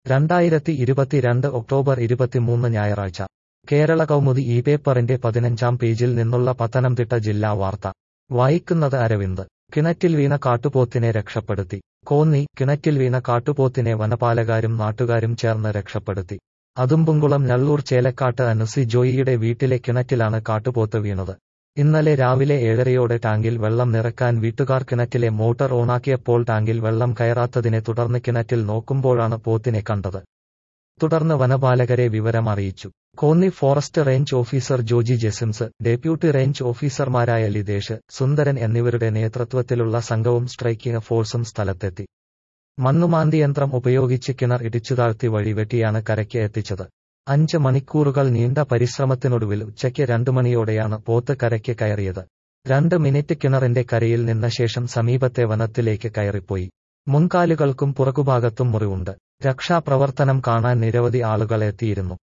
രണ്ടായിരത്തി ഇരുപത്തിരണ്ട് ഒക്ടോബർ ഇരുപത്തിമൂന്ന് ഞായറാഴ്ച കേരള കൗമുദി ഈ പേപ്പറിന്റെ പതിനഞ്ചാം പേജിൽ നിന്നുള്ള പത്തനംതിട്ട ജില്ലാ വാർത്ത വായിക്കുന്നത് അരവിന്ദ് കിണറ്റിൽ വീണ കാട്ടുപോത്തിനെ രക്ഷപ്പെടുത്തി കോന്നി കിണറ്റിൽ വീണ കാട്ടുപോത്തിനെ വനപാലകരും നാട്ടുകാരും ചേർന്ന് രക്ഷപ്പെടുത്തി അതുമ്പുംകുളം ഞള്ളൂർ ചേലക്കാട്ട് അനുസി ജോയിയുടെ വീട്ടിലെ കിണറ്റിലാണ് കാട്ടുപോത്ത് വീണത് ഇന്നലെ രാവിലെ ഏഴരയോടെ ടാങ്കിൽ വെള്ളം നിറക്കാൻ വീട്ടുകാർ കിണറ്റിലെ മോട്ടോർ ഓണാക്കിയപ്പോൾ ടാങ്കിൽ വെള്ളം കയറാത്തതിനെ തുടർന്ന് കിണറ്റിൽ നോക്കുമ്പോഴാണ് പോത്തിനെ കണ്ടത് തുടർന്ന് വനപാലകരെ വിവരം അറിയിച്ചു Konni forest range officer Joji Jesims deputy range ഓഫീസർമാരായ ലിതേഷ് സുന്ദരൻ എന്നിവരുടെ നേതൃത്വത്തിലുള്ള സംഘവും സ്ട്രൈക്കിംഗ് ഫോഴ്സും സ്ഥലത്തെത്തി മണ്ണുമാന്തി യന്ത്രം ഉപയോഗിച്ച് കിണർ ഇടിച്ചുതാഴ്ത്തി വഴിവെട്ടിയാണ് കരയ്ക്ക് എത്തിച്ചത് അഞ്ച് മണിക്കൂറുകൾ നീണ്ട പരിശ്രമത്തിനൊടുവിൽ ഉച്ചയ്ക്ക് രണ്ടു മണിയോടെയാണ് പോത്ത് കരയ്ക്ക് കയറിയത് രണ്ട് മിനിറ്റ് കിണറിന്റെ കരയിൽ നിന്ന ശേഷം സമീപത്തെ വനത്തിലേക്ക് കയറിപ്പോയി മുൻകാലുകൾക്കും പുറകുഭാഗത്തും മുറിവുണ്ട് രക്ഷാപ്രവർത്തനം കാണാൻ നിരവധി ആളുകൾ എത്തിയിരുന്നു